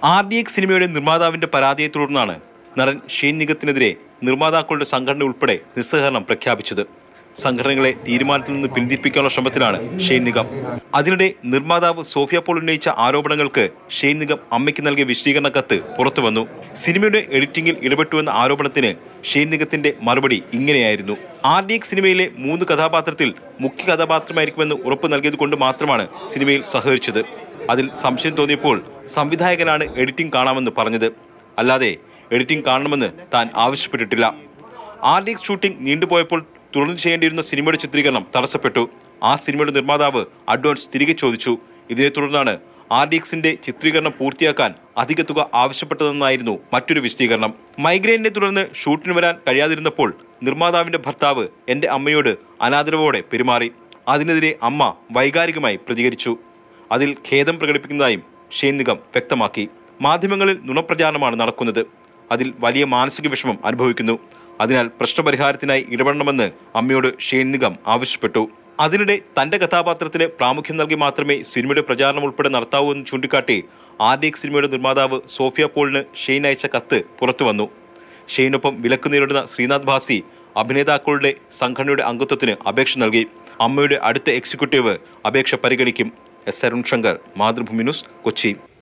R D X സിനിമയുടെ നിർമ്മാതാവിന്റെ പരാതിയെ തുടർന്നാണ് നടൻ ഷെയ്ൻ നിഗത്തിനെതിരെ നിർമ്മാതാക്കളുടെ സംഘടന ഉൾപ്പെടെ നിസ്സഹകരണം പ്രഖ്യാപിച്ചത് സംഘടനകളെ തീരുമാനത്തിൽ നിന്ന് പിന്തിരിപ്പിക്കാനുള്ള ശ്രമത്തിലാണ് ഷെയ്ൻ നിഗം അതിനിടെ നിർമ്മാതാവ് സോഫിയ പോൾ ഉന്നയിച്ച ആരോപണങ്ങൾക്ക് ഷെയ്ൻ നിഗം അമ്മയ്ക്ക് നൽകിയ വിശദീകരണ കത്ത് പുറത്തുവന്നു സിനിമയുടെ എഡിറ്റിംഗിൽ ഇടപെട്ടുവെന്ന ആരോപണത്തിന് ഷെയ്ൻ നിഗത്തിന്റെ മറുപടി ഇങ്ങനെയായിരുന്നു ആർ ഡി എക്സ് സിനിമയിലെ മൂന്ന് കഥാപാത്രത്തിൽ മുഖ്യ കഥാപാത്രമായിരിക്കുമെന്ന് ഉറപ്പ് നൽകിയത് കൊണ്ട് മാത്രമാണ് സിനിമയിൽ സഹകരിച്ചത് അതിൽ സംശയം തോന്നിയപ്പോൾ സംവിധായകനാണ് എഡിറ്റിംഗ് കാണാമെന്ന് പറഞ്ഞത് അല്ലാതെ എഡിറ്റിംഗ് കാണണമെന്ന് താൻ ആവശ്യപ്പെട്ടിട്ടില്ല ആർ ഡി എക്സ് ഷൂട്ടിംഗ് നീണ്ടുപോയപ്പോൾ തുടർന്ന് ചെയ്യേണ്ടിയിരുന്ന സിനിമയുടെ ചിത്രീകരണം തടസ്സപ്പെട്ടു ആ സിനിമയുടെ നിർമ്മാതാവ് അഡ്വാൻസ് തിരികെ ചോദിച്ചു ഇതിനെ തുടർന്നാണ് ആർ ഡി എക്സിന്റെ ചിത്രീകരണം പൂർത്തിയാക്കാൻ അധിക തുക ആവശ്യപ്പെട്ടതെന്നായിരുന്നു മറ്റൊരു വിശദീകരണം മൈഗ്രെയിനെ തുടർന്ന് ഷൂട്ടിന് വരാൻ കഴിയാതിരുന്നപ്പോൾ നിർമ്മാതാവിന്റെ ഭർത്താവ് എന്റെ അമ്മയോട് അനാദരവോടെ പെരുമാറി അതിനെതിരെ അമ്മ വൈകാരികമായി പ്രതികരിച്ചു അതിൽ ഖേദം പ്രകടിപ്പിക്കുന്നതായും ഷെയ്ൻ നിഗം വ്യക്തമാക്കി മാധ്യമങ്ങളിൽ നുണപ്രചാരണമാണ് നടക്കുന്നത് അതിൽ വലിയ മാനസിക വിഷമം അനുഭവിക്കുന്നു അതിനാൽ പ്രശ്നപരിഹാരത്തിനായി ഇടപെടണമെന്ന് അമ്മയോട് ഷെയ്ൻ നിഗം ആവശ്യപ്പെട്ടു അതിനിടെ തന്റെ കഥാപാത്രത്തിന് പ്രാമുഖ്യം നൽകി മാത്രമേ സിനിമയുടെ പ്രചാരണം ഉൾപ്പെടെ നടത്താവൂ എന്ന് ചൂണ്ടിക്കാട്ടി ആർ ഡി എക്സ് സിനിമയുടെ നിർമ്മാതാവ് സോഫിയ പോളിന് ഷെയ്ൻ അയച്ച കത്ത് പുറത്തു വന്നു ഷെയ്നൊപ്പം വിലക്ക് നേരിടുന്ന ശ്രീനാഥ് ഭാസി അഭിനേതാക്കളുടെ സംഘടനയുടെ അംഗത്വത്തിന് അപേക്ഷ നൽകി അമ്മയുടെ അടുത്ത എക്സിക്യൂട്ടീവ് അപേക്ഷ പരിഗണിക്കും എസ് അരുൺ ശങ്കർ മാതൃഭൂമി ന്യൂസ് കൊച്ചി